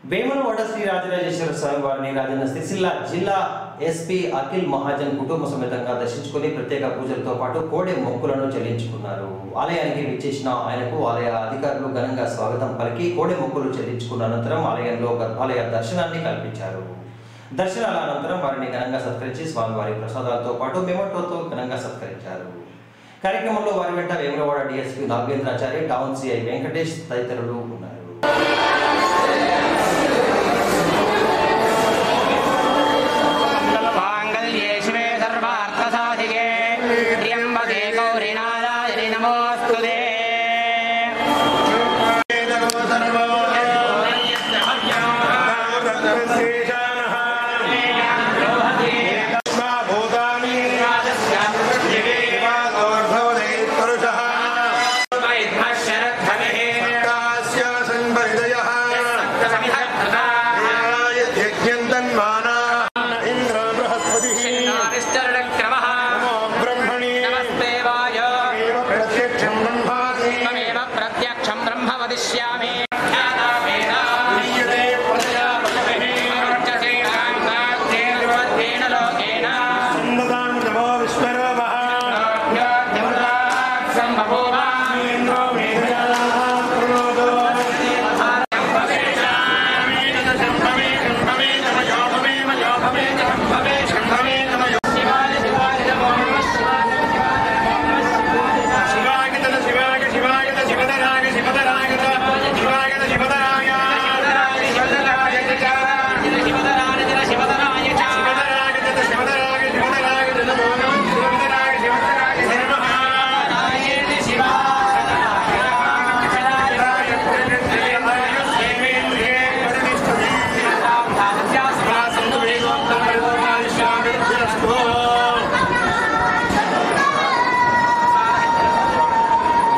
వేములవాడ శ్రీ రాజరాజేశ్వర స్వామి వారిని రాజన్న సిరిసిల్ల జిల్లా ఎస్పీ అఖిల్ మహాజన్ కుటుంబ సమేతంగా దర్శించుకుని ప్రత్యేక పూజలతో పాటు కోడె మొక్కులను చెల్లించుకున్నారు ఆలయానికి విచ్చేసిన ఆయనకు ఆలయ అధికారులు ఘనంగా స్వాగతం పలికి కోడె మొక్కులు చెల్లించుకున్న అనంతరం ఆలయంలో గర్భాలయ దర్శనాన్ని కల్పించారు దర్శనాల అనంతరం వారిని ఘనంగా సత్కరించి స్వామివారి ప్రసాదాలతో పాటు మెమోటోతో ఘనంగా సత్కరించారు కార్యక్రమంలో వారి వెంట Vemulawada DSP Nagendrachari town CI Venkatesh తదితరులు ఉన్నారు माङ्गल्ये शिवे सर्वार्थसाधिके त्र्यम्बके गौरीनारायणि नमोऽस्तु ते वैद्मः शरद्धविः नारिश्चरणक्रमः नमस्ते वाय त्वमेव प्रत्यक्षं ब्रह्म वदिष्यामि लोकेन सम्भवो शिवाय शिवाय नमो नमः शिवाय शिवधराय च शिवधराय च शिवधरायेति शिवा